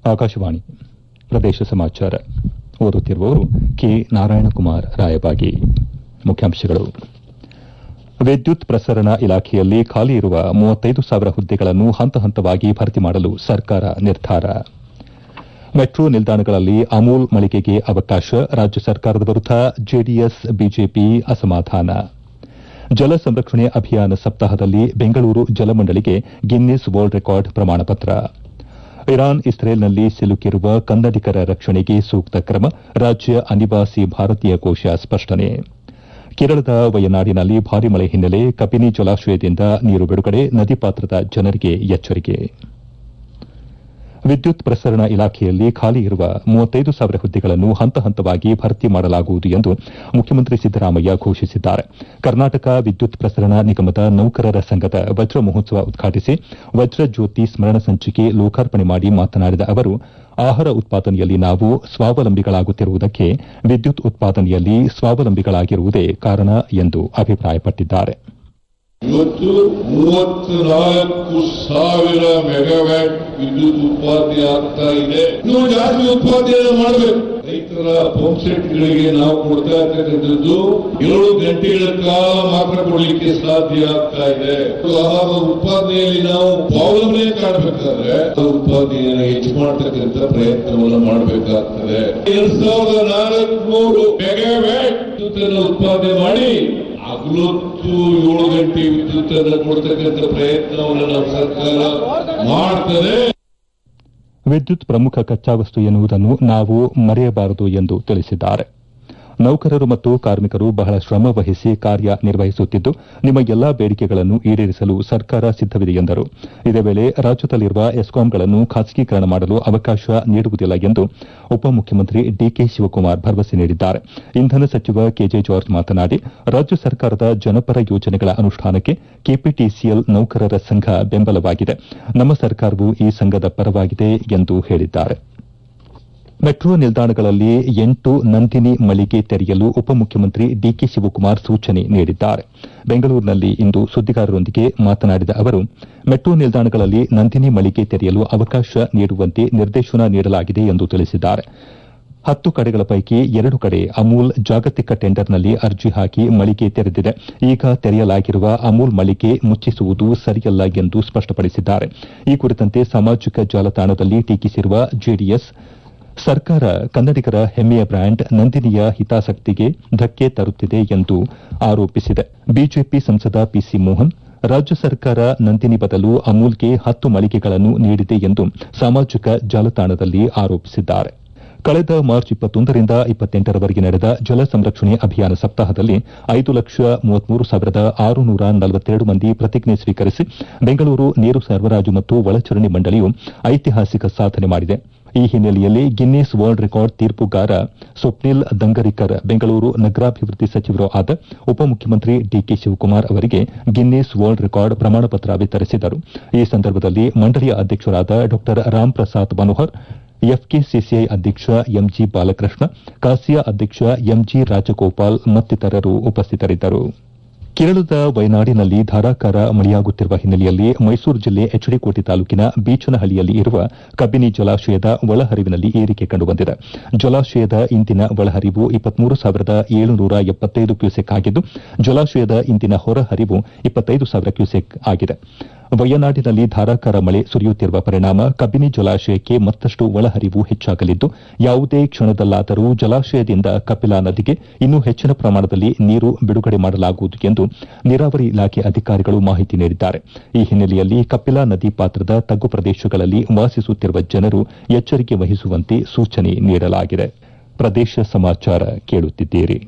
ಆಕಾಶವಾಣಿ ಪ್ರದೇಶ ಸಮಾಚಾರ ಓದುತ್ತಿರುವವರು ಕೆ ನಾರಾಯಣಕುಮಾರ್ ರಾಯಬಾಗಿ ಮುಖ್ಯಾಂಶಗಳು ವಿದ್ಯುತ್ ಪ್ರಸರಣ ಇಲಾಖೆಯಲ್ಲಿ ಖಾಲಿ ಇರುವ ಮೂವತ್ತೈದು ಸಾವಿರ ಹುದ್ದೆಗಳನ್ನು ಹಂತ ಹಂತವಾಗಿ ಭರ್ತಿ ಮಾಡಲು ಸರ್ಕಾರ ನಿರ್ಧಾರ ಮೆಟ್ರೋ ನಿಲ್ದಾಣಗಳಲ್ಲಿ ಅಮೂಲ್ ಮಳಿಗೆಗೆ ಅವಕಾಶ ರಾಜ್ಯ ಸರ್ಕಾರದ ವಿರುದ್ದ ಜೆಡಿಎಸ್ ಬಿಜೆಪಿ ಅಸಮಾಧಾನ ಜಲ ಸಂರಕ್ಷಣೆ ಅಭಿಯಾನ ಸಪ್ತಾಹದಲ್ಲಿ ಬೆಂಗಳೂರು ಜಲಮಂಡಳಿಗೆ ಗಿನ್ನಿಸ್ ವರ್ಲ್ಡ್ ರೆಕಾರ್ಡ್ ಪ್ರಮಾಣಪತ್ರ ಇರಾನ್ ಇಸ್ರೇಲ್ನಲ್ಲಿ ಸಿಲುಕಿರುವ ಕನ್ನಡಿಗರ ರಕ್ಷಣೆಗೆ ಸೂಕ್ತ ಕ್ರಮ ರಾಜ್ಯ ಅನಿವಾಸಿ ಭಾರತೀಯ ಕೋಶ ಸ್ಪಷ್ಟನೆ ಕೇರಳದ ವಯನಾಡಿನಲ್ಲಿ ಭಾರಿ ಮಳೆ ಹಿನ್ನೆಲೆ ಕಬಿನಿ ಜಲಾಶಯದಿಂದ ನೀರು ಬಿಡುಗಡೆ ನದಿ ಪಾತ್ರದ ಜನರಿಗೆ ಎಚ್ಚರಿಕೆ ವಿದ್ಯುತ್ ಪ್ರಸರಣ ಇಲಾಖೆಯಲ್ಲಿ ಖಾಲಿ ಇರುವ ಮೂವತ್ತೈದು ಸಾವಿರ ಹುದ್ದೆಗಳನ್ನು ಹಂತ ಹಂತವಾಗಿ ಭರ್ತಿ ಮಾಡಲಾಗುವುದು ಎಂದು ಮುಖ್ಯಮಂತ್ರಿ ಸಿದ್ದರಾಮಯ್ಯ ಘೋಷಿಸಿದ್ದಾರೆ ಕರ್ನಾಟಕ ವಿದ್ಯುತ್ ಪ್ರಸರಣ ನಿಗಮದ ನೌಕರರ ಸಂಘದ ವಜ್ರ ಮಹೋತ್ಸವ ಉದ್ಘಾಟಿಸಿ ವಜ್ರ ಜ್ಯೋತಿ ಸ್ಮರಣ ಸಂಚಿಕೆ ಲೋಕಾರ್ಪಣೆ ಮಾಡಿ ಮಾತನಾಡಿದ ಅವರು ಆಹಾರ ಉತ್ಪಾದನೆಯಲ್ಲಿ ನಾವು ಸ್ವಾವಲಂಬಿಗಳಾಗುತ್ತಿರುವುದಕ್ಕೆ ವಿದ್ಯುತ್ ಉತ್ಪಾದನೆಯಲ್ಲಿ ಸ್ವಾವಲಂಬಿಗಳಾಗಿರುವುದೇ ಕಾರಣ ಎಂದು ಅಭಿಪ್ರಾಯಪಟ್ಟಿದ್ದಾರೆ ಇವತ್ತು ಮೂವತ್ನಾಲ್ಕು ಸಾವಿರ ಮೆಗಾವ್ಯಾಟ್ ವಿದ್ಯುತ್ ಉತ್ಪಾದನೆ ಆಗ್ತಾ ಇದೆ ಇನ್ನೂ ಜಾಸ್ತಿ ಉತ್ಪಾದನೆ ಮಾಡಬೇಕು ರೈತರ ಪಂಪ್ ಸೆಟ್ಗಳಿಗೆ ನಾವು ಕೊಡ್ತಾ ಇರ್ತಕ್ಕಂಥದ್ದು ಏಳು ಗಂಟೆಗಳ ಕಾಲ ಮಾತ್ರ ಕೊಡ್ಲಿಕ್ಕೆ ಸಾಧ್ಯ ಆಗ್ತಾ ಇದೆ ಆಹಾರ ಉತ್ಪಾದನೆಯಲ್ಲಿ ನಾವು ಸ್ವಾವಲಂಬನೆ ಕಾಣಬೇಕಾದ್ರೆ ಉತ್ಪಾದನೆಯನ್ನು ಹೆಚ್ಚು ಮಾಡತಕ್ಕಂಥ ಪ್ರಯತ್ನವನ್ನು ಮಾಡಬೇಕಾಗ್ತದೆ ಎರಡ್ ಸಾವಿರದ ನಾಲ್ಕುನೂರು ಮೆಗಾವ್ಯಾಟ್ ವಿದ್ಯುತ್ ಅನ್ನು ಉತ್ಪಾದನೆ ಮಾಡಿ ಹಗಲೊತ್ತು ಏಳು ಗಂಟೆ ವಿದ್ಯುತ್ ಅನ್ನು ಕೊಡ್ತಕ್ಕಂಥ ಪ್ರಯತ್ನವನ್ನು ನಮ್ಮ ಸರ್ಕಾರ ಮಾಡ್ತದೆ ವಿದ್ಯುತ್ ಪ್ರಮುಖ ಕಚ್ಚಾವಸ್ತು ಎನ್ನುವುದನ್ನು ನಾವು ಮರೆಯಬಾರದು ಎಂದು ತಿಳಿಸಿದ್ದಾರೆ ನೌಕರರು ಮತ್ತು ಕಾರ್ಮಿಕರು ಬಹಳ ಶ್ರಮ ವಹಿಸಿ ಕಾರ್ಯ ನಿರ್ವಹಿಸುತ್ತಿದ್ದು ನಿಮ್ಮ ಎಲ್ಲಾ ಬೇಡಿಕೆಗಳನ್ನು ಈಡೇರಿಸಲು ಸರ್ಕಾರ ಸಿದ್ದವಿದೆ ಎಂದರು ಇದೇ ವೇಳೆ ರಾಜ್ಯದಲ್ಲಿರುವ ಎಸ್ಕಾಂಗಳನ್ನು ಖಾಸಗೀಕರಣ ಮಾಡಲು ಅವಕಾಶ ನೀಡುವುದಿಲ್ಲ ಎಂದು ಉಪಮುಖ್ಯಮಂತ್ರಿ ಡಿಕೆ ಶಿವಕುಮಾರ್ ಭರವಸೆ ನೀಡಿದ್ದಾರೆ ಇಂಧನ ಸಚಿವ ಕೆಜೆ ಜಾರ್ಜ್ ಮಾತನಾಡಿ ರಾಜ್ಯ ಸರ್ಕಾರದ ಜನಪರ ಯೋಜನೆಗಳ ಅನುಷ್ಠಾನಕ್ಕೆ ಕೆಪಿಟಿಸಿಎಲ್ ನೌಕರರ ಸಂಘ ಬೆಂಬಲವಾಗಿದೆ ನಮ್ಮ ಸರ್ಕಾರವು ಈ ಸಂಘದ ಪರವಾಗಿದೆ ಎಂದು ಹೇಳಿದ್ದಾರೆ ಮೆಟ್ರೋ ನಿಲ್ದಾಣಗಳಲ್ಲಿ ಎಂಟು ನಂದಿನಿ ಮಳಿಗೆ ತೆರೆಯಲು ಉಪಮುಖ್ಯಮಂತ್ರಿ ಡಿಕೆ ಶಿವಕುಮಾರ್ ಸೂಚನೆ ನೀಡಿದ್ದಾರೆ ಬೆಂಗಳೂರಿನಲ್ಲಿ ಇಂದು ಸುದ್ದಿಗಾರರೊಂದಿಗೆ ಮಾತನಾಡಿದ ಅವರು ಮೆಟ್ರೋ ನಿಲ್ದಾಣಗಳಲ್ಲಿ ನಂದಿನಿ ಮಳಿಗೆ ತೆರೆಯಲು ಅವಕಾಶ ನೀಡುವಂತೆ ನಿರ್ದೇಶನ ನೀಡಲಾಗಿದೆ ಎಂದು ತಿಳಿಸಿದ್ದಾರೆ ಹತ್ತು ಕಡೆಗಳ ಪೈಕಿ ಎರಡು ಕಡೆ ಅಮೂಲ್ ಜಾಗತಿಕ ಟೆಂಡರ್ನಲ್ಲಿ ಅರ್ಜಿ ಹಾಕಿ ಮಳಿಗೆ ತೆರೆದಿದೆ ಈಗ ತೆರೆಯಲಾಗಿರುವ ಅಮೂಲ್ ಮಳಿಗೆ ಮುಚ್ಚಿಸುವುದು ಸರಿಯಲ್ಲ ಎಂದು ಸ್ಪಷ್ಟಪಡಿಸಿದ್ದಾರೆ ಈ ಕುರಿತಂತೆ ಸಾಮಾಜಿಕ ಜಾಲತಾಣದಲ್ಲಿ ಟೀಕಿಸಿರುವ ಜೆಡಿಎಸ್ ಸರ್ಕಾರ ಕನ್ನಡಿಗರ ಹೆಮ್ಮೆಯ ಬ್ರ್ಯಾಂಡ್ ನಂದಿನಿಯ ಹಿತಾಸಕ್ತಿಗೆ ಧಕ್ಕೆ ತರುತ್ತಿದೆ ಎಂದು ಆರೋಪಿಸಿದೆ ಬಿಜೆಪಿ ಸಂಸದ ಪಿಸಿ ಮೋಹನ್ ರಾಜ್ಯ ಸರ್ಕಾರ ನಂದಿನಿ ಬದಲು ಅಮೂಲ್ಗೆ ಹತ್ತು ಮಳಿಗೆಗಳನ್ನು ನೀಡಿದೆ ಎಂದು ಸಾಮಾಜಿಕ ಜಾಲತಾಣದಲ್ಲಿ ಆರೋಪಿಸಿದ್ದಾರೆ ಕಳೆದ ಮಾರ್ಚ್ ಇಪ್ಪತ್ತೊಂದರಿಂದ ಇಪ್ಪತ್ತೆಂಟರವರೆಗೆ ನಡೆದ ಜಲ ಸಂರಕ್ಷಣೆ ಅಭಿಯಾನ ಸಪ್ತಾಹದಲ್ಲಿ ಐದು ಲಕ್ಷ ಮೂವತ್ಮೂರು ಸಾವಿರದ ಆರುನೂರ ನಲವತ್ತೆರಡು ಮಂದಿ ಪ್ರತಿಜ್ಞೆ ಸ್ವೀಕರಿಸಿ ಬೆಂಗಳೂರು ನೀರು ಸರಬರಾಜು ಮತ್ತು ಒಳಚರಂಡಿ ಮಂಡಳಿಯು ಐತಿಹಾಸಿಕ ಸಾಧನೆ ಮಾಡಿದೆ ಈ ಹಿನ್ನೆಲೆಯಲ್ಲಿ ಗಿನ್ನಿಸ್ ವರ್ಲ್ಡ್ ರೆಕಾರ್ಡ್ ತೀರ್ಪುಗಾರ ಸ್ವಪ್ನಿಲ್ ದಂಗರಿಕರ್ ಬೆಂಗಳೂರು ನಗರಾಭಿವೃದ್ಧಿ ಸಚಿವರೂ ಆದ ಉಪಮುಖ್ಯಮಂತ್ರಿ ಡಿಕೆ ಶಿವಕುಮಾರ್ ಅವರಿಗೆ ಗಿನ್ನಿಸ್ ವರ್ಲ್ಡ್ ರೆಕಾರ್ಡ್ ಪ್ರಮಾಣಪತ್ರ ವಿತರಿಸಿದರು ಈ ಸಂದರ್ಭದಲ್ಲಿ ಮಂಡಳಿಯ ಅಧ್ಯಕ್ಷರಾದ ಡಾ ರಾಮ್ ಪ್ರಸಾದ್ ಮನೋಹರ್ ಎಫ್ಕೆಸಿಸಿಐ ಅಧ್ಯಕ್ಷ ಎಂಜಿ ಬಾಲಕೃಷ್ಣ ಕಾಸಿಯಾ ಅಧ್ಯಕ್ಷ ಎಂಜಿ ರಾಜಗೋಪಾಲ್ ಮತ್ತಿತರರು ಉಪಸ್ಥಿತರಿದ್ದರು ಕೇರಳದ ವಯನಾಡಿನಲ್ಲಿ ಧಾರಾಕಾರ ಮಳೆಯಾಗುತ್ತಿರುವ ಹಿನ್ನೆಲೆಯಲ್ಲಿ ಮೈಸೂರು ಜಿಲ್ಲೆ ಎಚ್ಡಿಕೋಟೆ ತಾಲೂಕಿನ ಬೀಚನಹಳ್ಳಿಯಲ್ಲಿ ಇರುವ ಕಬಿನಿ ಜಲಾಶಯದ ಒಳಹರಿವಿನಲ್ಲಿ ಏರಿಕೆ ಕಂಡುಬಂದಿದೆ ಜಲಾಶಯದ ಇಂದಿನ ಒಳಹರಿವು ಇಪ್ಪತ್ಮೂರು ಸಾವಿರದ ಏಳುನೂರ ಎಪ್ಪತ್ತೈದು ಕ್ಯೂಸೆಕ್ ಆಗಿದ್ದು ಜಲಾಶಯದ ಇಂದಿನ ಹೊರಹರಿವು ಇಪ್ಪತ್ತೈದು ಸಾವಿರ ಕ್ಯೂಸೆಕ್ ಆಗಿದೆ ವಯನಾಡಿನಲ್ಲಿ ಧಾರಾಕಾರ ಮಳೆ ಸುರಿಯುತ್ತಿರುವ ಪರಿಣಾಮ ಕಬಿನಿ ಜಲಾಶಯಕ್ಕೆ ಮತ್ತಷ್ಟು ಒಳಹರಿವು ಹೆಚ್ಚಾಗಲಿದ್ದು ಯಾವುದೇ ಕ್ಷಣದಲ್ಲಾದರೂ ಜಲಾಶಯದಿಂದ ಕಪಿಲಾ ನದಿಗೆ ಇನ್ನೂ ಹೆಚ್ಚಿನ ಪ್ರಮಾಣದಲ್ಲಿ ನೀರು ಬಿಡುಗಡೆ ಮಾಡಲಾಗುವುದು ಎಂದು ನೀರಾವರಿ ಇಲಾಖೆ ಅಧಿಕಾರಿಗಳು ಮಾಹಿತಿ ನೀಡಿದ್ದಾರೆ ಈ ಹಿನ್ನೆಲೆಯಲ್ಲಿ ಕಪಿಲಾ ನದಿ ಪಾತ್ರದ ತಗ್ಗು ಪ್ರದೇಶಗಳಲ್ಲಿ ವಾಸಿಸುತ್ತಿರುವ ಜನರು ಎಚ್ಚರಿಕೆ ವಹಿಸುವಂತೆ ಸೂಚನೆ ನೀಡಲಾಗಿದೆ ಪ್ರದೇಶ ಸಮಾಚಾರ ಕೇಳುತ್ತಿದ್ದೀರಿ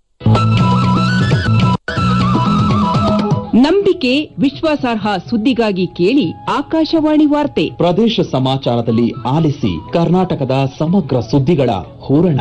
ನಂಬಿಕೆ ವಿಶ್ವಾಸಾರ್ಹ ಸುದ್ದಿಗಾಗಿ ಕೇಳಿ ಆಕಾಶವಾಣಿ ವಾರ್ತೆ ಪ್ರದೇಶ ಸಮಾಚಾರದಲ್ಲಿ ಆಲಿಸಿ ಕರ್ನಾಟಕದ ಸಮಗ್ರ ಸುದ್ದಿಗಳ ಹೂರಣ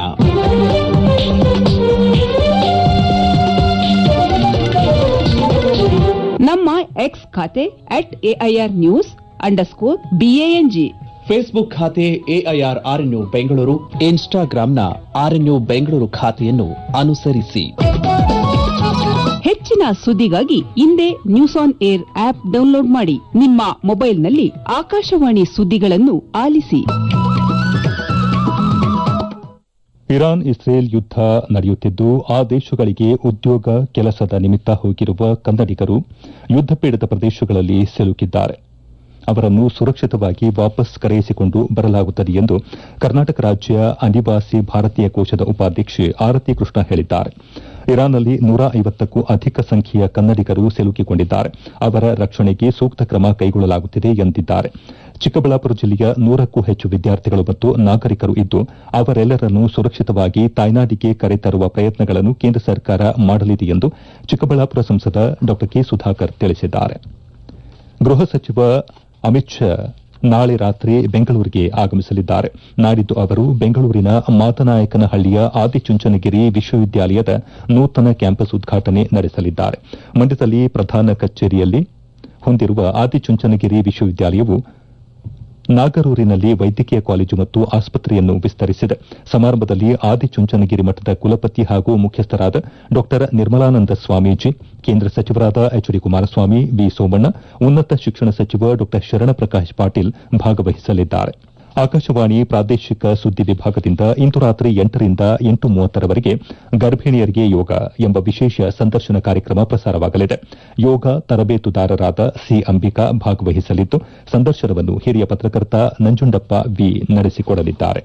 ನಮ್ಮ ಎಕ್ಸ್ ಖಾತೆ at AIR news underscore B A N G Facebook ಖಾತೆ ಎಐಆರ್ ಆರ್ಎನ್ಯು ಬೆಂಗಳೂರು ಇನ್ಸ್ಟಾಗ್ರಾಂನ ಆರ್ಎನ್ಯು ಬೆಂಗಳೂರು ಖಾತೆಯನ್ನು ಅನುಸರಿಸಿ ಹೆಚ್ಚಿನ ಸುದ್ದಿಗಾಗಿ ಹಿಂದೆ news on air app download ಮಾಡಿ ನಿಮ್ಮ ಮೊಬೈಲ್ನಲ್ಲಿ ಆಕಾಶವಾಣಿ ಸುದ್ದಿಗಳನ್ನು ಆಲಿಸಿ ಇರಾನ್ ಇಸ್ರೇಲ್ ಯುದ್ಧ ನಡೆಯುತ್ತಿದ್ದು ಆ ದೇಶಗಳಿಗೆ ಉದ್ಯೋಗ ಕೆಲಸದ ನಿಮಿತ್ತ ಹೋಗಿರುವ ಕನ್ನಡಿಗರು ಯುದ್ಧ ಪೀಡಿತ ಪ್ರದೇಶಗಳಲ್ಲಿ ಸಿಲುಕಿದ್ದಾರೆ ಅವರನ್ನು ಸುರಕ್ಷಿತವಾಗಿ ವಾಪಸ್ ಕರೆಯಿಸಿಕೊಂಡು ಬರಲಾಗುತ್ತದೆ ಎಂದು ಕರ್ನಾಟಕ ರಾಜ್ಯ ಅನಿವಾಸಿ ಭಾರತೀಯ ಕೋಶದ ಉಪಾಧ್ಯಕ್ಷೆ ಆರತಿ ಕೃಷ್ಣ ಹೇಳಿದ್ದಾರೆ ಇರಾನ್ನಲ್ಲಿ ನೂರ ಐವತ್ತಕ್ಕೂ ಅಧಿಕ ಸಂಖ್ಯೆಯ ಕನ್ನಡಿಗರು ಸಿಲುಕಿಕೊಂಡಿದ್ದಾರೆ ಅವರ ರಕ್ಷಣೆಗೆ ಸೂಕ್ತ ಕ್ರಮ ಕೈಗೊಳ್ಳಲಾಗುತ್ತಿದೆ ಎಂದಿದ್ದಾರೆ ಚಿಕ್ಕಬಳ್ಳಾಪುರ ಜಿಲ್ಲೆಯ ನೂರಕ್ಕೂ ಹೆಚ್ಚು ವಿದ್ಯಾರ್ಥಿಗಳು ಮತ್ತು ನಾಗರಿಕರು ಇದ್ದು ಅವರೆಲ್ಲರನ್ನೂ ಸುರಕ್ಷಿತವಾಗಿ ತಾಯ್ನಾಡಿಗೆ ಕರೆತರುವ ಪ್ರಯತ್ನಗಳನ್ನು ಕೇಂದ್ರ ಸರ್ಕಾರ ಮಾಡಲಿದೆ ಎಂದು ಚಿಕ್ಕಬಳ್ಳಾಪುರ ಸಂಸದ ಡಾ ಕೆ ಸುಧಾಕರ್ ತಿಳಿಸಿದ್ದಾರೆ ಗೃಹ ಸಚಿವ ಅಮಿತ್ ಶಾ ನಾಳೆ ರಾತ್ರಿ ಬೆಂಗಳೂರಿಗೆ ಆಗಮಿಸಲಿದ್ದಾರೆ ನಾಡಿದ್ದು ಅವರು ಬೆಂಗಳೂರಿನ ಮಾತನಾಯಕನಹಳ್ಳಿಯ ಆದಿಚುಂಚನಗಿರಿ ವಿಶ್ವವಿದ್ಯಾಲಯದ ನೂತನ ಕ್ಯಾಂಪಸ್ ಉದ್ಘಾಟನೆ ನಡೆಸಲಿದ್ದಾರೆ ಮಂಡ್ಯದಲ್ಲಿ ಪ್ರಧಾನ ಕಚೇರಿಯಲ್ಲಿ ಹೊಂದಿರುವ ಆದಿಚುಂಚನಗಿರಿ ವಿಶ್ವವಿದ್ಯಾಲಯವು ನಾಗರೂರಿನಲ್ಲಿ ವೈದ್ಯಕೀಯ ಕಾಲೇಜು ಮತ್ತು ಆಸ್ಪತ್ರೆಯನ್ನು ವಿಸ್ತರಿಸಿದೆ ಸಮಾರಂಭದಲ್ಲಿ ಆದಿಚುಂಚನಗಿರಿ ಮಠದ ಕುಲಪತಿ ಹಾಗೂ ಮುಖ್ಯಸ್ಥರಾದ ಡಾ ನಿರ್ಮಲಾನಂದ ಸ್ವಾಮೀಜಿ ಕೇಂದ್ರ ಸಚಿವರಾದ H D Kumaraswamy V Somanna ಉನ್ನತ ಶಿಕ್ಷಣ ಸಚಿವ ಡಾ ಶರಣಪ್ರಕಾಶ್ ಪಾಟೀಲ್ ಭಾಗವಹಿಸಲಿದ್ದಾರೆ ಆಕಾಶವಾಣಿ ಪ್ರಾದೇಶಿಕ ಸುದ್ದಿ ವಿಭಾಗದಿಂದ ಇಂದು ರಾತ್ರಿ ಎಂಟರಿಂದ ಎಂಟು ಮೂವತ್ತರವರೆಗೆ ಗರ್ಭಿಣಿಯರಿಗೆ ಯೋಗ ಎಂಬ ವಿಶೇಷ ಸಂದರ್ಶನ ಕಾರ್ಯಕ್ರಮ ಪ್ರಸಾರವಾಗಲಿದೆ ಯೋಗ ತರಬೇತುದಾರರಾದ ಸಿ ಅಂಬಿಕಾ ಭಾಗವಹಿಸಲಿದ್ದು ಸಂದರ್ಶನವನ್ನು ಹಿರಿಯ ಪತ್ರಕರ್ತ ನಂಜುಂಡಪ್ಪ ವಿ ನಡೆಸಿಕೊಡಲಿದ್ದಾರೆ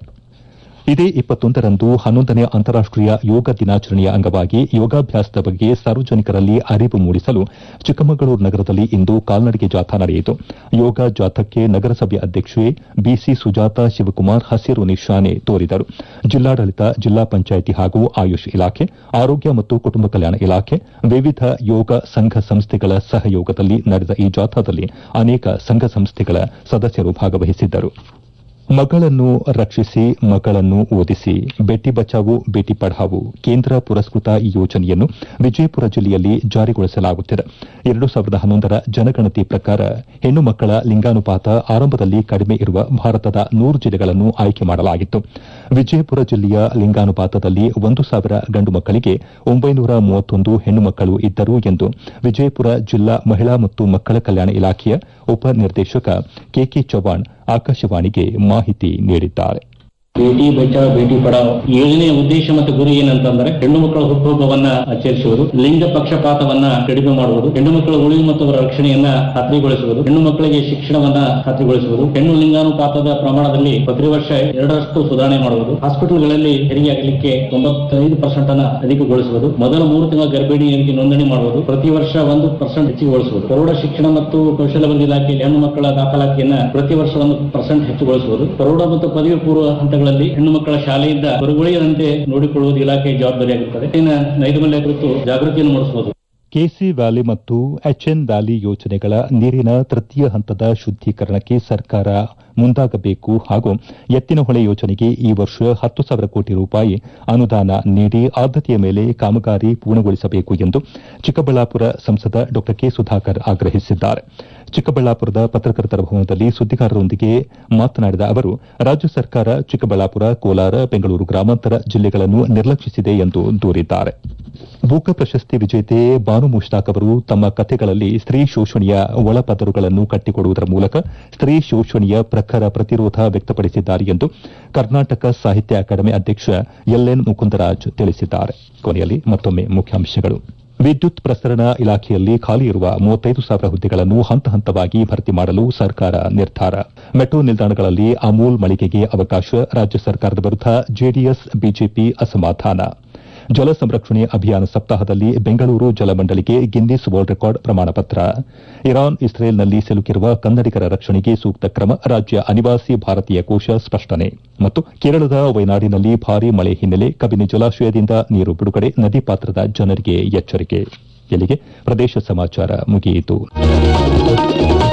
ಇದೇ ಇಪ್ಪತ್ತೊಂದರಂದು ಹನ್ನೊಂದನೇ ಅಂತಾರಾಷ್ಟೀಯ ಯೋಗ ದಿನಾಚರಣೆಯ ಅಂಗವಾಗಿ ಯೋಗಾಭ್ಯಾಸದ ಬಗ್ಗೆ ಸಾರ್ವಜನಿಕರಲ್ಲಿ ಅರಿವು ಮೂಡಿಸಲು ಚಿಕ್ಕಮಗಳೂರು ನಗರದಲ್ಲಿ ಇಂದು ಕಾಲ್ನಡಿಗೆ ಜಾಥಾ ನಡೆಯಿತು ಯೋಗ ಜಾಥಾಕ್ಕೆ ನಗರಸಭೆ ಅಧ್ಯಕ್ಷೆ ಬಿಸಿ ಸುಜಾತ ಶಿವಕುಮಾರ್ ಹಸಿರು ನಿಶಾನೆ ತೋರಿದರು ಜಿಲ್ಲಾಡಳಿತ ಜಿಲ್ಲಾ ಪಂಚಾಯಿತಿ ಹಾಗೂ ಆಯುಷ್ ಇಲಾಖೆ ಆರೋಗ್ಯ ಮತ್ತು ಕುಟುಂಬ ಕಲ್ಯಾಣ ಇಲಾಖೆ ವಿವಿಧ ಯೋಗ ಸಂಘ ಸಂಸ್ಥೆಗಳ ಸಹಯೋಗದಲ್ಲಿ ನಡೆದ ಈ ಜಾಥಾದಲ್ಲಿ ಅನೇಕ ಸಂಘ ಸಂಸ್ಥೆಗಳ ಸದಸ್ಯರು ಭಾಗವಹಿಸಿದ್ದರು ಮಗಳನ್ನು ರಕ್ಷಿಸಿ ಮಗಳನ್ನು ಓದಿಸಿ ಬೇಟಿ ಬಚಾವೋ ಬೇಟಿ ಪಢಾವೋ ಕೇಂದ್ರ ಪುರಸ್ಕೃತ ಈ ಯೋಜನೆಯನ್ನು ವಿಜಯಪುರ ಜಿಲ್ಲೆಯಲ್ಲಿ ಜಾರಿಗೊಳಿಸಲಾಗುತ್ತಿದೆ ಎರಡು ಸಾವಿರದ ಹನ್ನೊಂದರ ಜನಗಣತಿ ಪ್ರಕಾರ ಹೆಣ್ಣು ಮಕ್ಕಳ ಲಿಂಗಾನುಪಾತ ಆರಂಭದಲ್ಲಿ ಕಡಿಮೆ ಇರುವ ಭಾರತದ ನೂರು ಜಿಲ್ಲೆಗಳನ್ನು ಆಯ್ಕೆ ಮಾಡಲಾಗಿತ್ತು ವಿಜಯಪುರ ಜಿಲ್ಲೆಯ ಲಿಂಗಾನುಪಾತದಲ್ಲಿ ಒಂದು ಸಾವಿರ ಗಂಡು ಮಕ್ಕಳಿಗೆ ಒಂಬೈನೂರ ಮೂವತ್ತೊಂದು ಹೆಣ್ಣು ಮಕ್ಕಳು ಇದ್ದರು ಎಂದು ವಿಜಯಪುರ ಜಿಲ್ಲಾ ಮಹಿಳಾ ಮತ್ತು ಮಕ್ಕಳ ಕಲ್ಯಾಣ ಇಲಾಖೆಯ ಉಪನಿರ್ದೇಶಕ ಕೆಕೆ ಚವ್ಹಾಣ್ ಆಕಾಶವಾಣಿಗೆ ಮಾಹಿತಿ ನೀಡಿದ್ದಾರೆ ಬೇಟಿ ಬಚಾವ್ ಬೇಟಿ ಪಡಾವ್ ಏಳನೇ ಉದ್ದೇಶ ಮತ್ತು ಗುರಿ ಏನಂತಂದ್ರೆ ಹೆಣ್ಣು ಮಕ್ಕಳ ಹುಟ್ಟುಹಬ್ಬವನ್ನ ಆಚರಿಸುವುದು ಲಿಂಗ ಪಕ್ಷಪಾತವನ್ನ ಕಡಿಮೆ ಮಾಡುವುದು ಹೆಣ್ಣು ಮಕ್ಕಳ ಉಳಿವು ಮತ್ತು ಅವರ ರಕ್ಷಣೆಯನ್ನ ಖಾತ್ರಿಗೊಳಿಸುವುದು ಹೆಣ್ಣು ಮಕ್ಕಳಿಗೆ ಶಿಕ್ಷಣವನ್ನ ಖಾತ್ರಿಗೊಳಿಸುವುದು ಹೆಣ್ಣು ಲಿಂಗಾನುಪಾತದ ಪ್ರಮಾಣದಲ್ಲಿ ಪ್ರತಿ ವರ್ಷ ಎರಡರಷ್ಟು ಸುಧಾರಣೆ ಮಾಡುವುದು ಹಾಸ್ಪಿಟಲ್ಗಳಲ್ಲಿ ಹೆರಿಗೆ ಆಗಲಿಕ್ಕೆ ತೊಂಬತ್ತೈದು ಪರ್ಸೆಂಟ್ ಅನ್ನ ಅಧಿಕಗೊಳಿಸುವುದು ಮೊದಲ ಮೂರು ತಿಂಗಳ ಗರ್ಭಿಣಿಯರಿಗೆ ನೋಂದಣಿ ಮಾಡುವುದು ಪ್ರತಿ ವರ್ಷ ಒಂದು ಪರ್ಸೆಂಟ್ ಹೆಚ್ಚಿಗೊಳಿಸುವುದು ಪ್ರೌಢ ಶಿಕ್ಷಣ ಮತ್ತು ಕೌಶಲ್ಯಾಭಿವೃದ್ಧಿ ಇಲಾಖೆಯಲ್ಲಿ ಹೆಣ್ಣು ಮಕ್ಕಳ ದಾಖಲಾತಿಯನ್ನ ಪ್ರತಿ ವರ್ಷ ಒಂದು ಪರ್ಸೆಂಟ್ ಹೆಚ್ಚುಗೊಳಿಸುವುದು ಪ್ರೌಢ ಮತ್ತು ಪದವಿ ಪೂರ್ವ ಹಂತಗಳಲ್ಲಿ ಹೆಣ್ಣು ಮಕ್ಕಳ ಶಾಲೆಯಿಂದ ಹೊರಗುಳಿಯದಂತೆ ನೋಡಿಕೊಳ್ಳುವುದು ಇಲಾಖೆಯ ಜವಾಬ್ದಾರಿಯಾಗಿರುತ್ತದೆ ಇನ್ನು ನೈರ್ಮಲ್ಯ ಕುರಿತು ಜಾಗೃತಿಯನ್ನು ಮೂಡಿಸಬಹುದು ಕೆಸಿ ವ್ಯಾಲಿ ಮತ್ತು ಎಚ್ಎನ್ ವ್ಯಾಲಿ ಯೋಜನೆಗಳ ನೀರಿನ ತೃತೀಯ ಹಂತದ ಶುದ್ದೀಕರಣಕ್ಕೆ ಸರ್ಕಾರ ಮುಂದಾಗಬೇಕು ಹಾಗೂ ಎತ್ತಿನಹೊಳೆ ಯೋಜನೆಗೆ ಈ ವರ್ಷ ಹತ್ತು ಸಾವಿರ ಕೋಟಿ ರೂಪಾಯಿ ಅನುದಾನ ನೀಡಿ ಆದ್ಯತೆಯ ಮೇಲೆ ಕಾಮಗಾರಿ ಪೂರ್ಣಗೊಳಿಸಬೇಕು ಎಂದು ಚಿಕ್ಕಬಳ್ಳಾಪುರ ಸಂಸದ ಡಾ ಕೆ ಸುಧಾಕರ್ ಆಗ್ರಹಿಸಿದ್ದಾರೆ ಚಿಕ್ಕಬಳ್ಳಾಪುರದ ಪತ್ರಕರ್ತರ ಭವನದಲ್ಲಿ ಸುದ್ದಿಗಾರರೊಂದಿಗೆ ಮಾತನಾಡಿದ ಅವರು ರಾಜ್ಯ ಸರ್ಕಾರ ಚಿಕ್ಕಬಳ್ಳಾಪುರ ಕೋಲಾರ ಬೆಂಗಳೂರು ಗ್ರಾಮಾಂತರ ಜಿಲ್ಲೆಗಳನ್ನು ನಿರ್ಲಕ್ಷಿಸಿದೆ ಎಂದು ದೂರಿದ್ದಾರೆ ಬೂಕ ಪ್ರಶಸ್ತಿ ವಿಜೇತೆ ಬಾನು ಮುಷ್ತಾಕ್ ಅವರು ತಮ್ಮ ಕಥೆಗಳಲ್ಲಿ ಸ್ತ್ರೀ ಶೋಷಣೆಯ ಒಳಪದರುಗಳನ್ನು ಕಟ್ಟಿಕೊಡುವುದರ ಮೂಲಕ ಸ್ತ್ರೀ ಶೋಷಣೆಯ ಪ್ರಖರ ಪ್ರತಿರೋಧ ವ್ಯಕ್ತಪಡಿಸಿದ್ದಾರೆ ಎಂದು ಕರ್ನಾಟಕ ಸಾಹಿತ್ಯ ಅಕಾಡೆಮಿ ಅಧ್ಯಕ್ಷ ಎಲ್ಎನ್ ಮುಕುಂದರಾಜ್ ತಿಳಿಸಿದ್ದಾರೆ ಕೊನೆಯಲ್ಲಿ ಮತ್ತೊಮ್ಮೆ ಮುಖ್ಯಾಂಶಗಳು ವಿದ್ಯುತ್ ಪ್ರಸರಣ ಇಲಾಖೆಯಲ್ಲಿ ಖಾಲಿ ಇರುವ ಮೂವತ್ತೈದು ಸಾವಿರ ಹುದ್ದೆಗಳನ್ನು ಹಂತ ಹಂತವಾಗಿ ಭರ್ತಿ ಮಾಡಲು ಸರ್ಕಾರ ನಿರ್ಧಾರ ಮೆಟ್ರೋ ನಿಲ್ದಾಣಗಳಲ್ಲಿ ಅಮೂಲ್ ಮಳಿಗೆಗೆ ಅವಕಾಶ ರಾಜ್ಯ ಸರ್ಕಾರದ ವಿರುದ್ಧ ಜೆಡಿಎಸ್ ಬಿಜೆಪಿ ಅಸಮಾಧಾನ ಜಲ ಸಂರಕ್ಷಣೆ ಅಭಿಯಾನ ಸಪ್ತಾಹದಲ್ಲಿ ಬೆಂಗಳೂರು ಜಲಮಂಡಳಿಗೆ ಗಿನ್ನಿಸ್ ವರ್ಲ್ಡ್ ರೆಕಾರ್ಡ್ ಪ್ರಮಾಣಪತ್ರ ಇರಾನ್ ಇಸ್ರೇಲ್ನಲ್ಲಿ ಸಿಲುಕಿರುವ ಕನ್ನಡಿಗರ ರಕ್ಷಣೆಗೆ ಸೂಕ್ತ ಕ್ರಮ ರಾಜ್ಯ ಅನಿವಾಸಿ ಭಾರತೀಯ ಕೋಶ ಸ್ಪಷ್ಟನೆ ಮತ್ತು ಕೇರಳದ ವಯನಾಡಿನಲ್ಲಿ ಭಾರೀ ಮಳೆ ಹಿನ್ನೆಲೆ ಕಬಿನಿ ಜಲಾಶಯದಿಂದ ನೀರು ಬಿಡುಗಡೆ ನದಿ ಪಾತ್ರದ ಜನರಿಗೆ ಎಚ್ಚರಿಕೆ ಇಲ್ಲಿಗೆ ಪ್ರದೇಶ ಸಮಾಚಾರ ಮುಗಿಯಿತು